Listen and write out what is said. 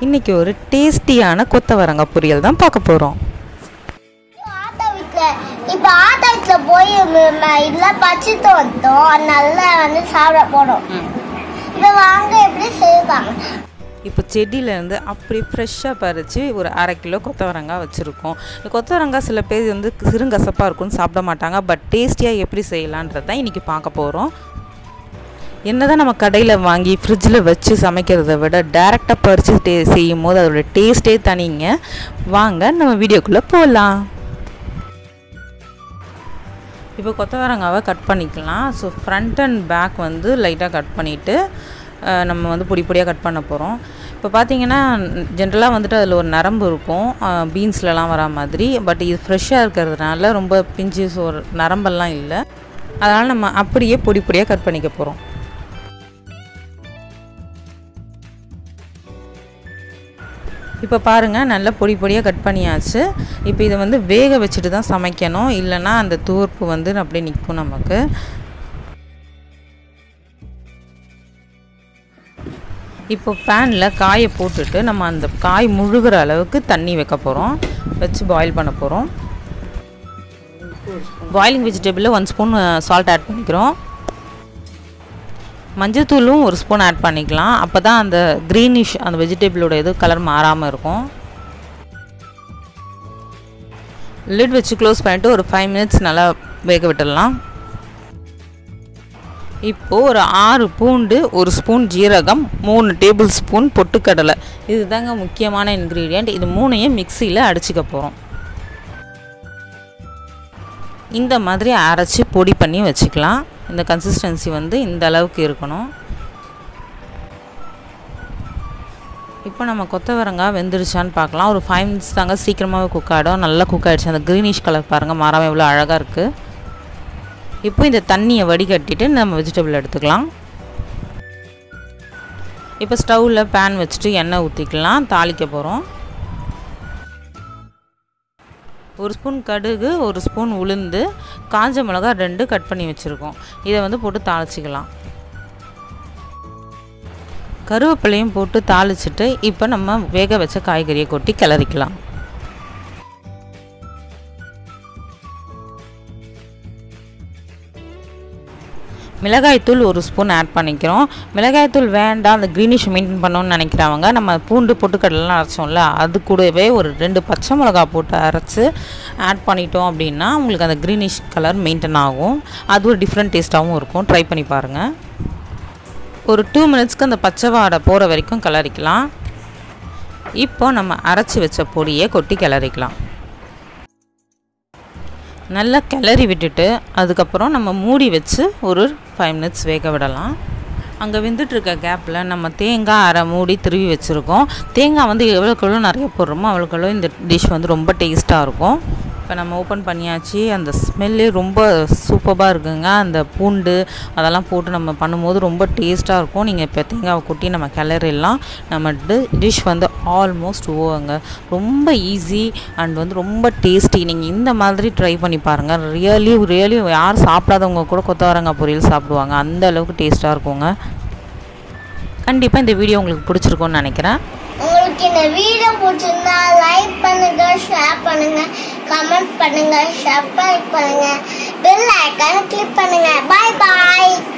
இன்றைக்கி ஒரு டேஸ்டியான கொத்தவரங்காய் பொரியல் தான் பார்க்க போகிறோம் ஆத்தா வீட்டுல இப்ப ஆத்தா வீட்டுல போய் ம- ம- இதெல்லாம் பச்சிட்டு வந்தோம் அதனால வந்து சாப்பிட போறோம் இப்ப வாங்க எப்படி செய்வாங்க இப்போ செடியிலேருந்து அப்படி ஃப்ரெஷ்ஷாக பறித்து ஒரு அரை கிலோ கொத்தவரங்காய் வச்சுருக்கோம் இந்த கொத்தவரங்காய் சில பேர் வந்து சிறுங்கசப்பாக இருக்கும்னு சாப்பிட மாட்டாங்க பட் டேஸ்டியாக எப்படி செய்யலான்றது தான் இன்றைக்கி பார்க்க போகிறோம் என்னதான் நம்ம கடையில் வாங்கி ஃப்ரிட்ஜில் வச்சு சமைக்கிறத விட டேரெக்டாக பறித்து டே செய்யும் போது அதோட டேஸ்ட்டே தனிங்க வாங்க நம்ம வீடியோக்குள்ளே போகலாம் இப்போ கொத்தவரங்காவை கட் பண்ணிக்கலாம் ஸோ ஃப்ரண்ட் அண்ட் பேக் வந்து லைட்டாக கட் பண்ணிவிட்டு நம்ம வந்து பொடி பொடியாக கட் பண்ண போகிறோம் இப்போ பார்த்தீங்கன்னா ஜென்ரலாக வந்துட்டு அதில் ஒரு நரம்பு இருக்கும் பீன்ஸ்லலாம் வரா மாதிரி பட் இது ஃப்ரெஷ்ஷாக இருக்கிறதுனால ரொம்ப பிஞ்சு ஸோ நரம்பெல்லாம் இல்லை அதனால் நம்ம அப்படியே பொடி பொடியாக கட் பண்ணிக்க போகிறோம் இப்போ பாருங்கள் நல்லா பொடி பொடியாக கட் பண்ணியாச்சு இப்போ இதை வந்து வேக வச்சுட்டு தான் சமைக்கணும் இல்லைன்னா அந்த தூர்ப்பு வந்து அப்படியே நிற்கும் நமக்கு இப்போ பேனில் காயை போட்டுட்டு நம்ம அந்த காய் முழுகிற அளவுக்கு தண்ணி வைக்க போகிறோம் வச்சு பாயில் பண்ண போகிறோம் பாயிலிங் வெஜிடபிளில் ஒன் ஸ்பூன் சால்ட் ஆட் பண்ணிக்கிறோம் மஞ்சத்தூளும் ஒரு ஸ்பூன் ஆட் பண்ணிக்கலாம் அப்போ தான் அந்த க்ரீனிஷ் அந்த வெஜிடபிளோட இது கலர் மாறாமல் இருக்கும் லிட் வச்சு க்ளோஸ் பண்ணிவிட்டு ஒரு ஃபைவ் மினிட்ஸ் நல்லா வேக விட்டுடலாம் இப்போது ஒரு ஆறு பூண்டு ஒரு ஸ்பூன் ஜீரகம் மூணு டேபிள் ஸ்பூன் பொட்டுக்கடலை இதுதாங்க முக்கியமான இன்க்ரீடியண்ட் இது மூணையும் மிக்சியில் அடிச்சுக்க போகிறோம் இந்த மாதிரி அரைச்சி பொடி பண்ணி வச்சுக்கலாம் இந்த கன்சிஸ்டன்சி வந்து இந்த அளவுக்கு இருக்கணும் இப்போ நம்ம கொத்தவரங்காய் வெந்துருச்சான்னு பார்க்கலாம் ஒரு ஃபைவ் மினிட்ஸ் தாங்க சீக்கிரமாகவே குக் ஆகிடும் நல்லா குக் ஆகிடுச்சு அந்த க்ரீனிஷ் கலர் பாருங்கள் மாறாமல் எவ்வளோ அழகாக இருக்குது இப்போ இந்த தண்ணியை வடிகட்டிட்டு நம்ம வெஜிடபிள் எடுத்துக்கலாம் இப்போ ஸ்டவ்வில் பேன் வச்சுட்டு எண்ணெய் ஊற்றிக்கலாம் தாளிக்க போகிறோம் ஒரு ஸ்பூன் கடுகு ஒரு ஸ்பூன் உளுந்து காஞ்ச மிளகா ரெண்டு கட் பண்ணி வச்சுருக்கோம் இதை வந்து போட்டு தாளிச்சிக்கலாம் கருவேப்பிலையும் போட்டு தாளிச்சிட்டு இப்போ நம்ம வேக வச்ச காய்கறியை கொட்டி கிளறிக்கலாம் மிளகாய்த்தூள் ஒரு ஸ்பூன் ஆட் பண்ணிக்கிறோம் மிளகாய்த்தூள் வேண்டாம் அந்த க்ரீனிஷ் மெயின்டைன் பண்ணணும்னு நினைக்கிறவங்க நம்ம பூண்டு பொட்டுக்கடலாம் அரைச்சோம்ல அது கூடவே ஒரு ரெண்டு பச்சை மிளகா போட்டு அரைச்சி ஆட் பண்ணிட்டோம் அப்படின்னா உங்களுக்கு அந்த க்ரீனிஷ் கலர் மெயின்டைன் ஆகும் அது ஒரு டிஃப்ரெண்ட் டேஸ்ட்டாகவும் இருக்கும் ட்ரை பண்ணி பாருங்கள் ஒரு டூ மினிட்ஸ்க்கு அந்த பச்சை வாடை போகிற வரைக்கும் கிளறிக்கலாம் இப்போ நம்ம அரைச்சி வச்ச பொடியை கொட்டி கிளறிக்கலாம் நல்லா கிளறி விட்டுட்டு அதுக்கப்புறம் நம்ம மூடி வச்சு ஒரு ஃபைவ் மினிட்ஸ் வேக விடலாம் அங்கே வெந்துட்டுருக்க கேப்பில் நம்ம தேங்காய் அரை மூடி திருவி வச்சுருக்கோம் தேங்காய் வந்து எவ்வளோக்கெவ்வளோ நிறைய போடுறோமோ அவ்வளோக்கெவ்வளோ இந்த டிஷ் வந்து ரொம்ப டேஸ்ட்டாக இருக்கும் இப்போ நம்ம ஓப்பன் பண்ணியாச்சு அந்த ஸ்மெல்லே ரொம்ப சூப்பராக இருக்குங்க அந்த பூண்டு அதெல்லாம் போட்டு நம்ம பண்ணும்போது ரொம்ப டேஸ்ட்டாக இருக்கும் நீங்கள் இப்போ தேங்காவை கொட்டி நம்ம கிளறிடலாம் நம்ம டி டிஷ் வந்து ஆல்மோஸ்ட் ஓவங்க ரொம்ப ஈஸி அண்ட் வந்து ரொம்ப டேஸ்டி நீங்கள் இந்த மாதிரி ட்ரை பண்ணி பாருங்கள் ரியலி ரியலி யார் சாப்பிடாதவங்க கூட கொத்தவரங்காய் பொரியல் சாப்பிடுவாங்க அந்த அளவுக்கு டேஸ்ட்டாக இருக்குங்க கண்டிப்பாக இந்த வீடியோ உங்களுக்கு பிடிச்சிருக்கும்னு நினைக்கிறேன் உங்களுக்கு இந்த வீடியோ பிடிச்சிருந்தா லைக் பண்ணுங்க ஷேர் பண்ணுங்க கமெண்ட் பண்ணுங்க சப்ஸ்கிரைப் பண்ணுங்க பெல் ஐக்கான கிளிக் பண்ணுங்க பாய் பாய்